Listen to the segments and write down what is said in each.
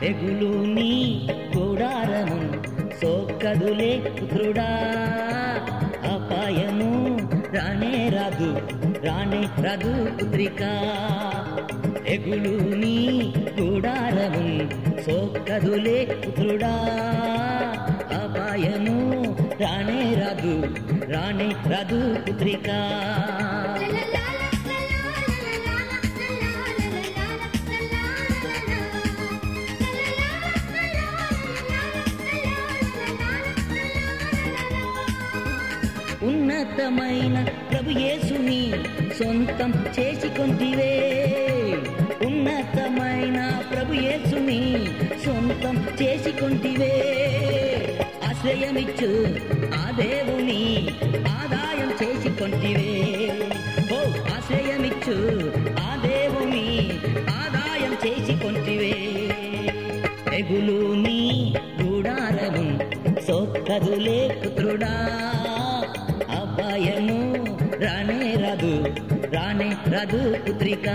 తెగులు నీ గుడారము సోకదులే పుత్రుడా అపాయము రానే రాదు రానే రాదు పుత్రిక తెగులు నీ గుడారము సోకదులే పుత్రుడా అపాయము రానే రాదు రానే రాదు పుత్రిక ఉన్నతమైన ప్రభు యేసుని సొంతం చేసుకొంటివే ఉన్నతమైన ప్రభు యేసుని సొంతం చేసుకొంటివే ఆశ్రయమిచ్చు ఆ దేవుని ఆదాయం చేసుకొంటివే ఓ ఆశ్రయమిచ్చు ఆ దేవుని ఆదాయం చేసుకొంటివే తెగులు నీ గుడారము సొక్కదులే పుత్రుడా అభయము రానే రాదు రానే రాదు పుత్రిక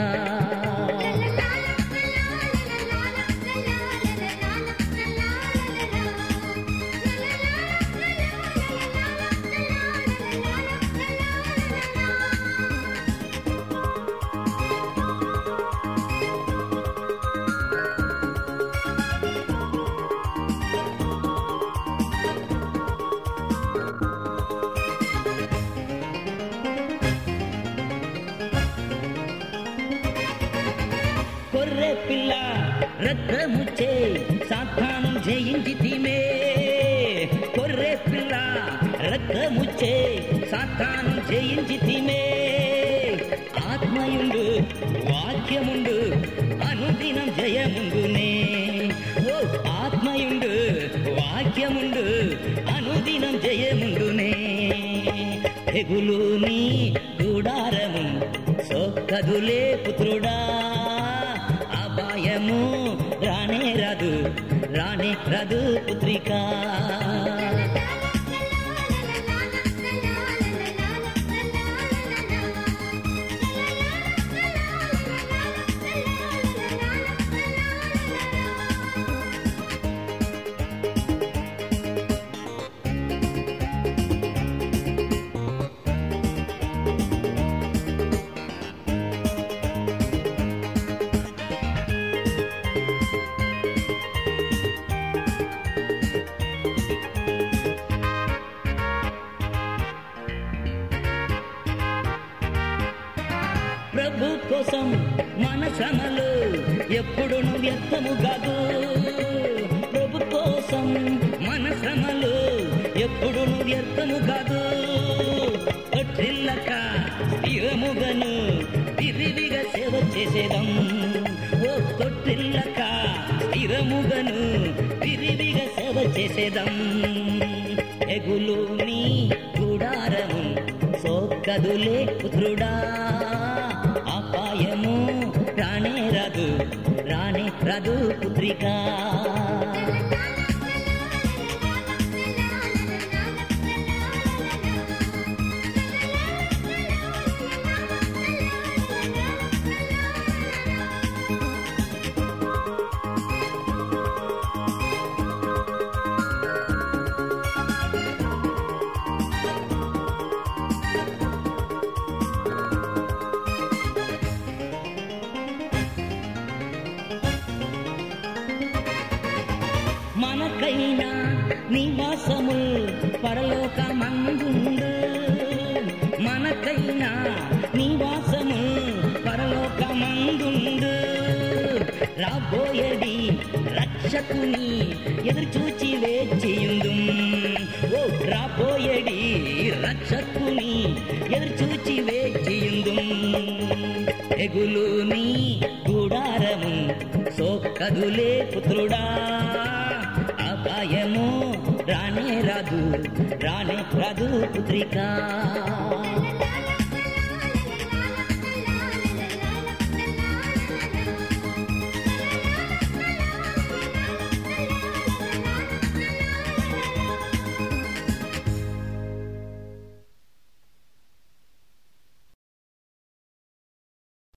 కొర్రె పిల్ల రక్తముచ్చే సాతానం జయించి తీమే కొర్రె పిల్ల రక్తముచ్చే సాతానం జయించి తీమే ఆత్మయుండు వాక్యముండు అనుదినం జయముండునే ఓ ఆత్మయుండు వాక్యముండు అనుదినం జయముండునే తెగులు నీ గుడారము సొక్కదులే పుత్రుడా అపాయము రానే రాదు రానే రాదు పుత్రిక ప్రభు కోసం మన శ్రమలు ఎప్పుడును వ్యర్థము కాదు ప్రభు కోసం మన శ్రమలు ఎప్పుడును వ్యర్థము కాదు కొట్టిల్లక స్థిరముగను విరివిగా సేవ చేసేదం ఓ కొట్టిల్లక స్థిరముగను విరివిగా సేవ చేసేదం ఎగులు నీ గుడారము సోకదులే పుత్రుడా అపాయము రానే రాదు రానే రాదు పుత్రిక మనకైనా నివాసము పరలోక మందుండు మనకైనా నివాసము పరలోక మందుండు రాబోయేది రక్షకుని ఎదురు చూచి వేచియుందు ఓ రాబోయేది రక్షకుని ఎదురు చూచి వేచియుందు తెగులు నీ గుడారము సోకదులే పుత్రుడా అపాయము రానే రాదు రానే రాదు పుత్రిక